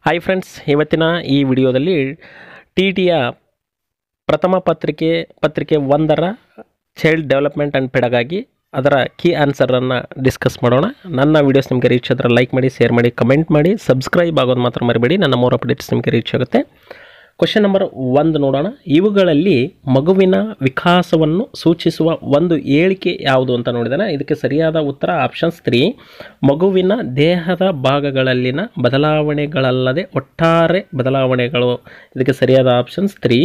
Hi friends ಇವತ್ತಿನ ಈ ವಿಡಿಯೋದಲ್ಲಿ ಟಿ ಟಿಯ ಪ್ರಥಮ ಪತ್ರಿಕೆ ಪತ್ರಿಕೆ ಒಂದರ ಚೈಲ್ಡ್ ಡೆವಲಪ್ಮೆಂಟ್ ಆ್ಯಂಡ್ ಪೆಡಗಾಗಿ ಅದರ ಕೀ ಆನ್ಸರನ್ನು ಡಿಸ್ಕಸ್ ಮಾಡೋಣ ನನ್ನ ವೀಡಿಯೋಸ್ ನಿಮಗೆ ರೀಚ್ ಆದರೆ ಲೈಕ್ ಮಾಡಿ ಶೇರ್ ಮಾಡಿ ಕಮೆಂಟ್ ಮಾಡಿ ಸಬ್ಸ್ಕ್ರೈಬ್ ಆಗೋದು ಮಾತ್ರ ಮರಿಬೇಡಿ ನನ್ನ ಮೋರ್ ಅಪ್ಡೇಟ್ಸ್ ನಿಮಗೆ ರೀಚ್ ಆಗುತ್ತೆ ಕ್ವಶನ್ ನಂಬರ್ ಒಂದು ನೋಡೋಣ ಇವುಗಳಲ್ಲಿ ಮಗುವಿನ ವಿಕಾಸವನ್ನು ಸೂಚಿಸುವ ಒಂದು ಹೇಳಿಕೆ ಯಾವುದು ಅಂತ ನೋಡಿದಾನೆ ಇದಕ್ಕೆ ಸರಿಯಾದ ಉತ್ತರ ಆಪ್ಷನ್ಸ್ ತ್ರೀ ಮಗುವಿನ ದೇಹದ ಭಾಗಗಳಲ್ಲಿನ ಬದಲಾವಣೆಗಳಲ್ಲದೆ ಒಟ್ಟಾರೆ ಬದಲಾವಣೆಗಳು ಇದಕ್ಕೆ ಸರಿಯಾದ ಆಪ್ಷನ್ಸ್ ತ್ರೀ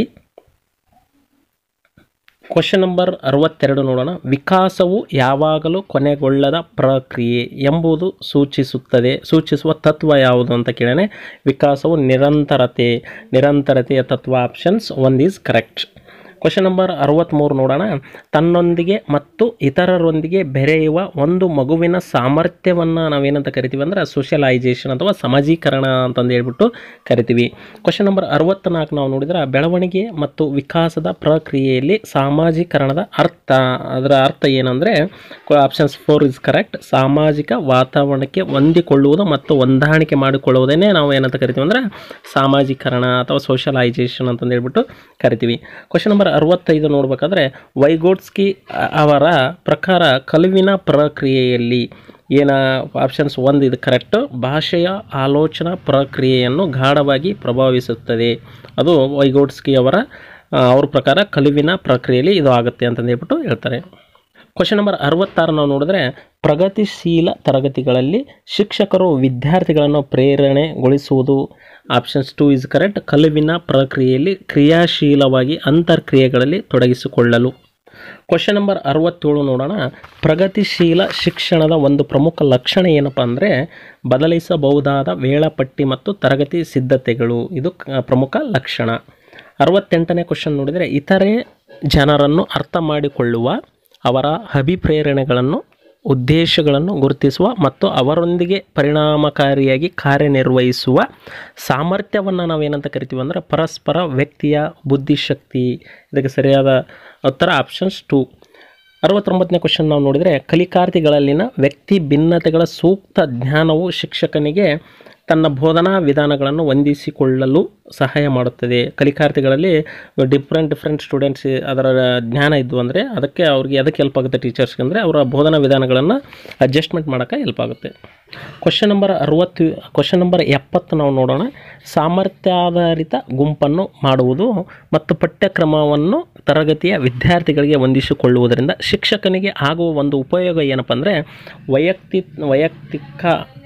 ಕ್ವಶನ್ ನಂಬರ್ ಅರವತ್ತೆರಡು ನೋಡೋಣ ವಿಕಾಸವು ಯಾವಾಗಲೂ ಕೊನೆಗೊಳ್ಳದ ಪ್ರಕ್ರಿಯೆ ಎಂಬುದು ಸೂಚಿಸುತ್ತದೆ ಸೂಚಿಸುವ ತತ್ವ ಯಾವುದು ಅಂತ ಕೇಳೋಣ ವಿಕಾಸವು ನಿರಂತರತೆ ನಿರಂತರತೆಯ ತತ್ವ options one is correct question number ಅರವತ್ತ್ಮೂರು ನೋಡೋಣ ತನ್ನೊಂದಿಗೆ ಮತ್ತು ಇತರರೊಂದಿಗೆ ಬೆರೆಯುವ ಒಂದು ಮಗುವಿನ ಸಾಮರ್ಥ್ಯವನ್ನು ನಾವೇನಂತ ಕರಿತೀವಿ ಅಂದ್ರೆ ಸೋಷಿಯಲೈಸೇಷನ್ ಅಥವಾ ಸಮಾಜೀಕರಣ ಅಂತಂದು ಹೇಳ್ಬಿಟ್ಟು ಕರಿತೀವಿ ಕ್ವಶನ್ ನಂಬರ್ ಅರವತ್ತ್ನಾಲ್ಕು ನಾವು ನೋಡಿದ್ರೆ ಬೆಳವಣಿಗೆ ಮತ್ತು ವಿಕಾಸದ ಪ್ರಕ್ರಿಯೆಯಲ್ಲಿ ಸಾಮಾಜೀಕರಣದ ಅರ್ಥ ಅದರ ಅರ್ಥ ಏನಂದರೆ ಆಪ್ಷನ್ಸ್ ಫೋರ್ ಇಸ್ ಕರೆಕ್ಟ್ ಸಾಮಾಜಿಕ ವಾತಾವರಣಕ್ಕೆ ಹೊಂದಿಕೊಳ್ಳುವುದು ಮತ್ತು ಹೊಂದಾಣಿಕೆ ಮಾಡಿಕೊಳ್ಳುವುದನ್ನೇ ನಾವು ಏನಂತ ಕರಿತೀವಿ ಅಂದರೆ ಸಾಮಾಜೀಕರಣ ಅಥವಾ ಸೋಷಲೈಸೇಷನ್ ಅಂತಂದು ಹೇಳ್ಬಿಟ್ಟು ಕರಿತೀವಿ ಕ್ವಶನ್ ನಂಬರ್ ಅರವತ್ತೈದು ನೋಡಬೇಕಾದ್ರೆ ವೈಗೋಟ್ಸ್ಕಿ ಅವರ ಪ್ರಕಾರ ಕಲಿವಿನ ಪ್ರಕ್ರಿಯೆಯಲ್ಲಿ ಏನ ಆಪ್ಷನ್ಸ್ ಒಂದು ಇದು ಕರೆಕ್ಟ್ ಭಾಷೆಯ ಆಲೋಚನಾ ಪ್ರಕ್ರಿಯೆಯನ್ನು ಗಾಢವಾಗಿ ಪ್ರಭಾವಿಸುತ್ತದೆ ಅದು ವೈಗೋಟ್ಸ್ಕಿ ಅವರ ಆ, ಅವ್ರ ಪ್ರಕಾರ ಕಲಿವಿನ ಪ್ರಕ್ರಿಯೆಯಲ್ಲಿ ಇದು ಆಗುತ್ತೆ ಅಂತಂದು ಹೇಳ್ಬಿಟ್ಟು ಹೇಳ್ತಾರೆ ಕ್ವಶನ್ ನಂಬರ್ ಅರವತ್ತಾರು ನಾವು ನೋಡಿದ್ರೆ ಪ್ರಗತಿಶೀಲ ತರಗತಿಗಳಲ್ಲಿ ಶಿಕ್ಷಕರು ವಿದ್ಯಾರ್ಥಿಗಳನ್ನು ಪ್ರೇರಣೆಗೊಳಿಸುವುದು ಆಪ್ಷನ್ಸ್ ಟು ಇಸ್ ಕರೆಕ್ಟ್ ಕಲಿವಿನ ಪ್ರಕ್ರಿಯೆಯಲ್ಲಿ ಕ್ರಿಯಾಶೀಲವಾಗಿ ಅಂತರ್ಕ್ರಿಯೆಗಳಲ್ಲಿ ತೊಡಗಿಸಿಕೊಳ್ಳಲು ಕ್ವಶನ್ ನಂಬರ್ ಅರವತ್ತೇಳು ನೋಡೋಣ ಪ್ರಗತಿಶೀಲ ಶಿಕ್ಷಣದ ಒಂದು ಪ್ರಮುಖ ಲಕ್ಷಣ ಏನಪ್ಪ ಅಂದರೆ ಬದಲಿಸಬಹುದಾದ ವೇಳಾಪಟ್ಟಿ ಮತ್ತು ತರಗತಿ ಸಿದ್ಧತೆಗಳು ಇದು ಕ- ಪ್ರಮುಖ ಲಕ್ಷಣ ಅರವತ್ತೆಂಟನೇ ಕ್ವಶನ್ ನೋಡಿದರೆ ಇತರೆ ಜನರನ್ನು ಅರ್ಥ ಮಾಡಿಕೊಳ್ಳುವ ಅವರ ಅಭಿಪ್ರೇರಣೆಗಳನ್ನು ಉದ್ದೇಶಗಳನ್ನು ಗುರುತಿಸುವ ಮತ್ತು ಅವರೊಂದಿಗೆ ಪರಿಣಾಮಕಾರಿಯಾಗಿ ಕಾರ್ಯನಿರ್ವಹಿಸುವ ಸಾಮರ್ಥ್ಯವನ್ನು ನಾವೇನಂತ ಕರಿತೀವಿ ಅಂದರೆ ಪರಸ್ಪರ ವ್ಯಕ್ತಿಯ ಬುದ್ಧಿಶಕ್ತಿ ಇದಕ್ಕೆ ಸರಿಯಾದ ಉತ್ತರ ಆಪ್ಷನ್ಸ್ ಟು ಅರವತ್ತೊಂಬತ್ತನೇ ಕ್ವಶನ್ ನಾವು ನೋಡಿದರೆ ಕಲಿಕಾರ್ಥಿಗಳಲ್ಲಿನ ವ್ಯಕ್ತಿ ಭಿನ್ನತೆಗಳ ಸೂಕ್ತ ಜ್ಞಾನವು ಶಿಕ್ಷಕನಿಗೆ ತನ್ನ ಬೋಧನಾ ವಿಧಾನಗಳನ್ನು ಹೊಂದಿಸಿಕೊಳ್ಳಲು ಸಹಾಯ ಮಾಡುತ್ತದೆ ಕಲಿಕಾರ್ಥಿಗಳಲ್ಲಿ ಡಿಫ್ರೆಂಟ್ ಡಿಫ್ರೆಂಟ್ ಸ್ಟೂಡೆಂಟ್ಸ್ ಅದರ ಜ್ಞಾನ ಇದ್ವು ಅಂದರೆ ಅದಕ್ಕೆ ಅವ್ರಿಗೆ ಅದಕ್ಕೆ ಹೆಲ್ಪ್ ಆಗುತ್ತೆ ಟೀಚರ್ಸ್ಗೆ ಅಂದರೆ ಅವರ ಬೋಧನಾ ವಿಧಾನಗಳನ್ನು ಅಡ್ಜಸ್ಟ್ಮೆಂಟ್ ಮಾಡೋಕ್ಕೆ ಹೆಲ್ಪ್ ಆಗುತ್ತೆ ಕ್ವಶನ್ ನಂಬರ್ ಅರವತ್ತು ಕ್ವಶನ್ ನಂಬರ್ ಎಪ್ಪತ್ತು ನಾವು ನೋಡೋಣ ಸಾಮರ್ಥ್ಯಾಧಾರಿತ ಗುಂಪನ್ನು ಮಾಡುವುದು ಮತ್ತು ಪಠ್ಯಕ್ರಮವನ್ನು ತರಗತಿಯ ವಿದ್ಯಾರ್ಥಿಗಳಿಗೆ ಹೊಂದಿಸಿಕೊಳ್ಳುವುದರಿಂದ ಶಿಕ್ಷಕನಿಗೆ ಆಗುವ ಒಂದು ಉಪಯೋಗ ಏನಪ್ಪ ಅಂದರೆ ವೈಯಕ್ತಿ ವೈಯಕ್ತಿಕ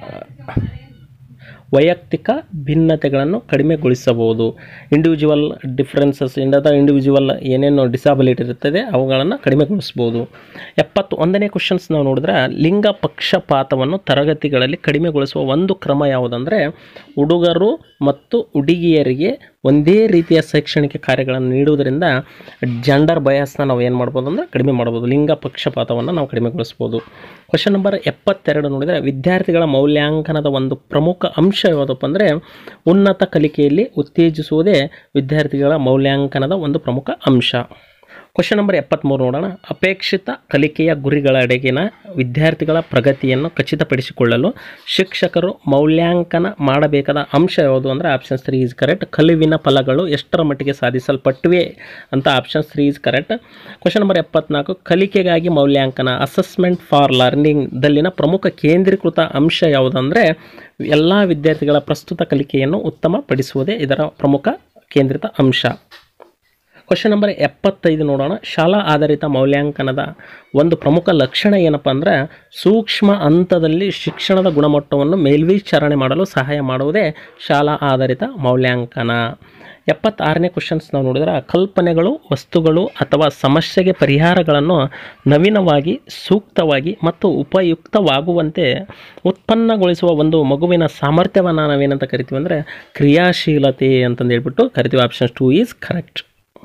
ವೈಯಕ್ತಿಕ ಭಿನ್ನತೆಗಳನ್ನು ಕಡಿಮೆಗೊಳಿಸಬಹುದು ಇಂಡಿವಿಜುವಲ್ ಡಿಫ್ರೆನ್ಸಸ್ ಇಂದ ಇಂಡಿವಿಜುವಲ್ ಏನೇನು ಡಿಸಾಬಿಲಿಟಿ ಇರ್ತದೆ ಅವುಗಳನ್ನು ಕಡಿಮೆಗೊಳಿಸ್ಬೋದು ಎಪ್ಪತ್ತು ಒಂದನೇ ಕ್ವಶನ್ಸ್ ನಾವು ನೋಡಿದ್ರೆ ಲಿಂಗ ಪಕ್ಷಪಾತವನ್ನು ತರಗತಿಗಳಲ್ಲಿ ಕಡಿಮೆಗೊಳಿಸುವ ಒಂದು ಕ್ರಮ ಯಾವುದಂದರೆ ಹುಡುಗರು ಮತ್ತು ಹುಡುಗಿಯರಿಗೆ ಒಂದೇ ರೀತಿಯ ಶೈಕ್ಷಣಿಕ ಕಾರ್ಯಗಳನ್ನು ನೀಡುವುದರಿಂದ ಜೆಂಡರ್ ಬಯಾಸ್ನ ನಾವು ಏನು ಮಾಡ್ಬೋದು ಅಂದರೆ ಕಡಿಮೆ ಮಾಡ್ಬೋದು ಲಿಂಗ ಪಕ್ಷಪಾತವನ್ನು ನಾವು ಕಡಿಮೆಗೊಳಿಸ್ಬೋದು ಕ್ವಶನ್ ನಂಬರ್ ಎಪ್ಪತ್ತೆರಡು ನೋಡಿದರೆ ವಿದ್ಯಾರ್ಥಿಗಳ ಮೌಲ್ಯಾಂಕನದ ಒಂದು ಪ್ರಮುಖ ಅಂಶ ಯಾವುದಪ್ಪ ಅಂದರೆ ಉನ್ನತ ಕಲಿಕೆಯಲ್ಲಿ ಉತ್ತೇಜಿಸುವುದೇ ವಿದ್ಯಾರ್ಥಿಗಳ ಮೌಲ್ಯಾಂಕನದ ಒಂದು ಪ್ರಮುಖ ಅಂಶ ಕ್ವಶನ್ ನಂಬರ್ ಎಪ್ಪತ್ತ್ಮೂರು ನೋಡೋಣ ಅಪೇಕ್ಷಿತ ಕಲಿಕೆಯ ಗುರಿಗಳಡೆಗಿನ ವಿದ್ಯಾರ್ಥಿಗಳ ಪ್ರಗತಿಯನ್ನು ಖಚಿತಪಡಿಸಿಕೊಳ್ಳಲು ಶಿಕ್ಷಕರು ಮೌಲ್ಯಾಂಕನ ಮಾಡಬೇಕಾದ ಅಂಶ ಯಾವುದು ಅಂದರೆ ಆಪ್ಷನ್ಸ್ ತ್ರೀ ಈಸ್ ಕರೆಕ್ಟ್ ಕಲಿವಿನ ಫಲಗಳು ಎಷ್ಟರ ಮಟ್ಟಿಗೆ ಸಾಧಿಸಲ್ಪಟ್ಟಿವೆ ಅಂತ options three is correct question number ಎಪ್ಪತ್ನಾಲ್ಕು ಕಲಿಕೆಗಾಗಿ ಮೌಲ್ಯಾಂಕನ ಅಸೆಸ್ಮೆಂಟ್ ಫಾರ್ ಲರ್ನಿಂಗ್ ದಲ್ಲಿನ ಪ್ರಮುಖ ಕೇಂದ್ರೀಕೃತ ಅಂಶ ಯಾವುದಂದರೆ ಎಲ್ಲ ವಿದ್ಯಾರ್ಥಿಗಳ ಪ್ರಸ್ತುತ ಕಲಿಕೆಯನ್ನು ಉತ್ತಮಪಡಿಸುವುದೇ ಇದರ ಪ್ರಮುಖ ಕೇಂದ್ರಿತ ಅಂಶ ಕ್ವಶನ್ ನಂಬರ್ ಎಪ್ಪತ್ತೈದು ನೋಡೋಣ ಶಾಲಾ ಆಧಾರಿತ ಮೌಲ್ಯಾಂಕನದ ಒಂದು ಪ್ರಮುಖ ಲಕ್ಷಣ ಏನಪ್ಪ ಅಂದರೆ ಸೂಕ್ಷ್ಮ ಹಂತದಲ್ಲಿ ಶಿಕ್ಷಣದ ಗುಣಮಟ್ಟವನ್ನು ಮೇಲ್ವಿಚಾರಣೆ ಮಾಡಲು ಸಹಾಯ ಮಾಡುವುದೇ ಶಾಲಾ ಆಧಾರಿತ ಮೌಲ್ಯಾಂಕನ ಎಪ್ಪತ್ತಾರನೇ ಕ್ವಶನ್ಸ್ ನಾವು ನೋಡಿದರೆ ಕಲ್ಪನೆಗಳು ವಸ್ತುಗಳು ಅಥವಾ ಸಮಸ್ಯೆಗೆ ಪರಿಹಾರಗಳನ್ನು ನವೀನವಾಗಿ ಸೂಕ್ತವಾಗಿ ಮತ್ತು ಉಪಯುಕ್ತವಾಗುವಂತೆ ಉತ್ಪನ್ನಗೊಳಿಸುವ ಒಂದು ಮಗುವಿನ ಸಾಮರ್ಥ್ಯವನ್ನು ನಾವೇನಂತ ಕರಿತೀವಿ ಅಂದರೆ ಕ್ರಿಯಾಶೀಲತೆ ಅಂತಂದು ಹೇಳ್ಬಿಟ್ಟು ಕರಿತೀವಿ options two is correct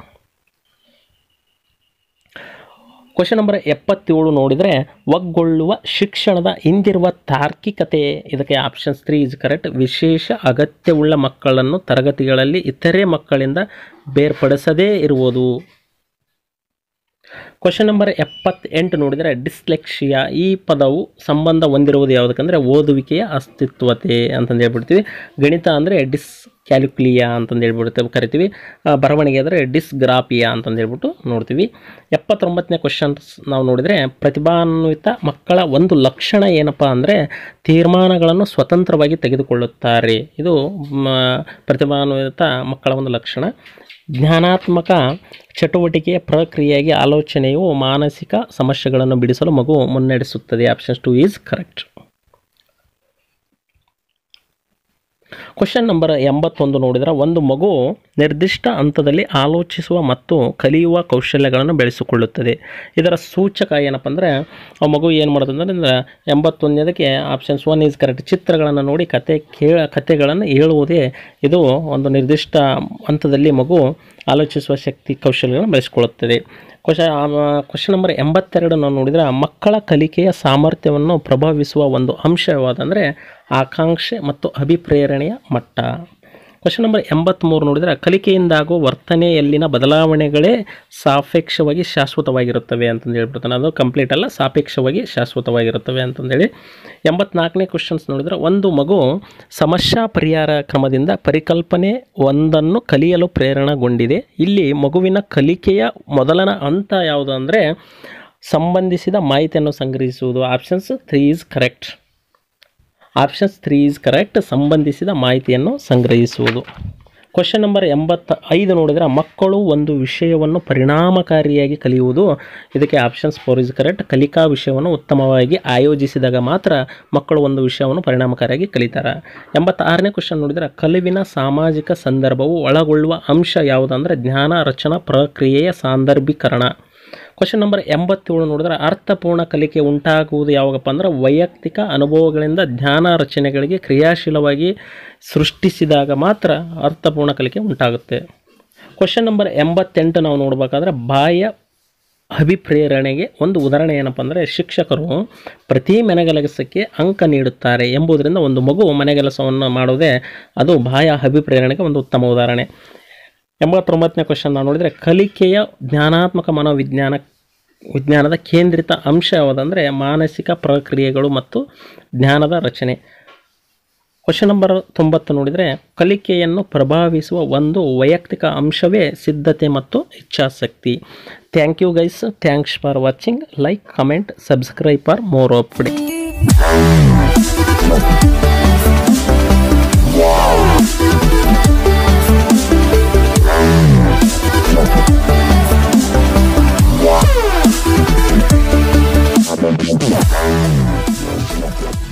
question number ಎಪ್ಪತ್ತೇಳು ನೋಡಿದರೆ ಒಗ್ಗೊಳ್ಳುವ ಶಿಕ್ಷಣದ ಹಿಂದಿರುವ ತಾರ್ಕಿಕತೆ ಇದಕ್ಕೆ ಆಪ್ಷನ್ಸ್ ತ್ರೀ ಇಸ್ ಕರೆಕ್ಟ್ ವಿಶೇಷ ಅಗತ್ಯವುಳ್ಳ ಮಕ್ಕಳನ್ನು ತರಗತಿಗಳಲ್ಲಿ ಇತರೆ ಮಕ್ಕಳಿಂದ ಬೇರ್ಪಡಿಸದೇ ಇರುವುದು ಕ್ವಶನ್ ನಂಬರ್ ಎಪ್ಪತ್ತೆಂಟು ನೋಡಿದರೆ ಡಿಸ್ಲೆಕ್ಸಿಯಾ ಈ ಪದವು ಸಂಬಂಧ ಹೊಂದಿರುವುದು ಯಾವುದಕ್ಕಂದರೆ ಓದುವಿಕೆಯ ಅಸ್ತಿತ್ವತೆ ಅಂತಂದು ಹೇಳ್ಬಿಡ್ತೀವಿ ಗಣಿತ ಅಂದರೆ ಡಿಸ್ ಕ್ಯಾಲ್ಕುಲಿಯಾ ಅಂತಂದು ಹೇಳ್ಬಿಡ್ತೇವೆ ಕರಿತೀವಿ ಆ, ಬರವಣಿಗೆ ಅಂದರೆ ಡಿಸ್ಗ್ರಾಫಿಯಾ ಅಂತಂದು ಹೇಳ್ಬಿಟ್ಟು ನೋಡ್ತೀವಿ ಎಪ್ಪತ್ತೊಂಬತ್ತನೇ ಕ್ವಶನ್ಸ್ ನಾವು ನೋಡಿದರೆ ಪ್ರತಿಭಾನ್ವಿತ ಮಕ್ಕಳ ಒಂದು ಲಕ್ಷಣ ಏನಪ್ಪ ಅಂದರೆ ತೀರ್ಮಾನಗಳನ್ನು ಸ್ವತಂತ್ರವಾಗಿ ತೆಗೆದುಕೊಳ್ಳುತ್ತಾರೆ ಇದು ಮ, ಪ್ರತಿಭಾನ್ವಿತ ಮಕ್ಕಳ ಒಂದು ಲಕ್ಷಣ ಜ್ಞಾನಾತ್ಮಕ ಚಟುವಟಿಕೆಯ ಪ್ರಕ್ರಿಯೆಯಾಗಿ ಆಲೋಚನೆಯು ಮಾನಸಿಕ ಸಮಸ್ಯೆಗಳನ್ನು ಬಿಡಿಸಲು ಮಗು ಮುನ್ನಡೆಸುತ್ತದೆ options two is correct question number ಎಂಬತ್ತೊಂದು ನೋಡಿದರೆ ಒಂದು ಮಗು ನಿರ್ದಿಷ್ಟ ಹಂತದಲ್ಲಿ ಆಲೋಚಿಸುವ ಮತ್ತು ಕಲಿಯುವ ಕೌಶಲ್ಯಗಳನ್ನು ಬೆಳೆಸಿಕೊಳ್ಳುತ್ತದೆ ಇದರ ಸೂಚಕ ಏನಪ್ಪ ಅಂದರೆ ಆ ಮಗು ಏನು ಮಾಡುತ್ತದೆ ಅಂದರೆ ಎಂಬತ್ತೊಂದನೇದಕ್ಕೆ ಆಪ್ಷನ್ಸ್ ಒನ್ ಈಸ್ ಕರೆಕ್ಟ್ ಚಿತ್ರಗಳನ್ನು ನೋಡಿ ಕತೆ ಕೇಳ ಕತೆಗಳನ್ನು ಹೇಳುವುದೇ ಇದು ಒಂದು ನಿರ್ದಿಷ್ಟ ಹಂತದಲ್ಲಿ ಮಗು ಆಲೋಚಿಸುವ ಶಕ್ತಿ ಕೌಶಲ್ಯಗಳನ್ನು ಬೆಳೆಸಿಕೊಳ್ಳುತ್ತದೆ ಕ್ವಶ ಕ್ವಶನ್ ನಂಬರ್ ಎಂಬತ್ತೆರಡು ನಾವು ನೋಡಿದರೆ ಮಕ್ಕಳ ಕಲಿಕೆಯ ಸಾಮರ್ಥ್ಯವನ್ನು ಪ್ರಭಾವಿಸುವ ಒಂದು ಅಂಶ ಯಾವುದಂದರೆ ಆಕಾಂಕ್ಷೆ ಮತ್ತು ಅಭಿಪ್ರೇರಣೆಯ ಮಟ್ಟ ಕ್ವಶನ್ ನಂಬರ್ ಎಂಬತ್ತ್ಮೂರು ನೋಡಿದರೆ ಕಲಿಕೆಯಿಂದಾಗುವ ವರ್ತನೆಯಲ್ಲಿನ ಬದಲಾವಣೆಗಳೇ ಸಾಪೇಕ್ಷವಾಗಿ ಶಾಶ್ವತವಾಗಿರುತ್ತವೆ ಅಂತಂದು ಹೇಳ್ಬಿಡ್ತಾನೆ ಅದು ಕಂಪ್ಲೀಟ್ ಅಲ್ಲ ಸಾಪೇಕ್ಷವಾಗಿ ಶಾಶ್ವತವಾಗಿರುತ್ತವೆ ಅಂತಂದೇಳಿ ಎಂಬತ್ನಾಲ್ಕನೇ ಕ್ವಶನ್ಸ್ ನೋಡಿದರೆ ಒಂದು ಮಗು ಸಮಸ್ಯಾ ಪರಿಹಾರ ಕ್ರಮದಿಂದ ಪರಿಕಲ್ಪನೆ ಒಂದನ್ನು ಕಲಿಯಲು ಪ್ರೇರಣೆಗೊಂಡಿದೆ ಇಲ್ಲಿ ಮಗುವಿನ ಕಲಿಕೆಯ ಮೊದಲನ ಹಂತ ಯಾವುದು ಅಂದರೆ ಸಂಬಂಧಿಸಿದ ಮಾಹಿತಿಯನ್ನು ಸಂಗ್ರಹಿಸುವುದು options three is correct options three is correct ಸಂಬಂಧಿಸಿದ ಮಾಹಿತಿಯನ್ನು ಸಂಗ್ರಹಿಸುವುದು ಕ್ವಶನ್ ನಂಬರ್ ಎಂಬತ್ತ ಐದು ನೋಡಿದರೆ ಮಕ್ಕಳು ಒಂದು ವಿಷಯವನ್ನು ಪರಿಣಾಮಕಾರಿಯಾಗಿ ಕಲಿಯುವುದು ಇದಕ್ಕೆ ಆಪ್ಷನ್ಸ್ ಫೋರ್ ಇಸ್ ಕರೆಕ್ಟ್ ಕಲಿಕಾ ವಿಷಯವನ್ನು ಉತ್ತಮವಾಗಿ ಆಯೋಜಿಸಿದಾಗ ಮಾತ್ರ ಮಕ್ಕಳು ಒಂದು ವಿಷಯವನ್ನು ಪರಿಣಾಮಕಾರಿಯಾಗಿ ಕಲಿತಾರೆ ಎಂಬತ್ತಾರನೇ ಕ್ವಶನ್ ನೋಡಿದರೆ ಕಲಿವಿನ ಸಾಮಾಜಿಕ ಸಂದರ್ಭವು ಒಳಗೊಳ್ಳುವ ಅಂಶ ಯಾವುದಂದರೆ ಜ್ಞಾನ ರಚನಾ ಪ್ರಕ್ರಿಯೆಯ ಸಾಂದರ್ಭೀಕರಣ ಕ್ವಶನ್ ನಂಬರ್ ಎಂಬತ್ತೇಳು ನೋಡಿದ್ರೆ ಅರ್ಥಪೂರ್ಣ ಕಲಿಕೆ ಉಂಟಾಗುವುದು ಯಾವಾಗಪ್ಪ ಅಂದ್ರೆ ವೈಯಕ್ತಿಕ ಅನುಭವಗಳಿಂದ ಜ್ಞಾನ ರಚನೆಗಳಿಗೆ ಕ್ರಿಯಾಶೀಲವಾಗಿ ಸೃಷ್ಟಿಸಿದಾಗ ಮಾತ್ರ ಅರ್ಥಪೂರ್ಣ ಕಲಿಕೆ ಉಂಟಾಗುತ್ತೆ ಕ್ವಶನ್ ನಂಬರ್ ಎಂಬತ್ತೆಂಟು ನಾವು ನೋಡಬೇಕಾದ್ರೆ ಬಾಹ್ಯ ಅಭಿಪ್ರೇರಣೆಗೆ ಒಂದು ಉದಾಹರಣೆ ಏನಪ್ಪ ಅಂದರೆ ಶಿಕ್ಷಕರು ಪ್ರತಿ ಮನೆಗೆಲಸಕ್ಕೆ ಅಂಕ ನೀಡುತ್ತಾರೆ ಎಂಬುದರಿಂದ ಒಂದು ಮಗು ಮನೆಗೆಲಸವನ್ನು ಮಾಡುವುದೇ ಅದು ಬಾಹ್ಯ ಅಭಿಪ್ರೇರಣೆಗೆ ಒಂದು ಉತ್ತಮ ಉದಾಹರಣೆ ಎಂಬತ್ತೊಂಬತ್ತನೇ ಕ್ವಶನ್ ನಾವು ನೋಡಿದರೆ ಕಲಿಕೆಯ ಜ್ಞಾನಾತ್ಮಕ ಮನೋವಿಜ್ಞಾನ ವಿಜ್ಞಾನದ ಕೇಂದ್ರಿತ ಅಂಶ ಯಾವುದಂದರೆ ಮಾನಸಿಕ ಪ್ರಕ್ರಿಯೆಗಳು ಮತ್ತು ಜ್ಞಾನದ ರಚನೆ ಕ್ವಶನ್ ನಂಬರ್ ತೊಂಬತ್ತು ನೋಡಿದರೆ ಕಲಿಕೆಯನ್ನು ಪ್ರಭಾವಿಸುವ ಒಂದು ವೈಯಕ್ತಿಕ ಅಂಶವೇ ಸಿದ್ಧತೆ ಮತ್ತು ಇಚ್ಛಾಶಕ್ತಿ thank you guys thanks for watching like comment subscribe for more update Wow.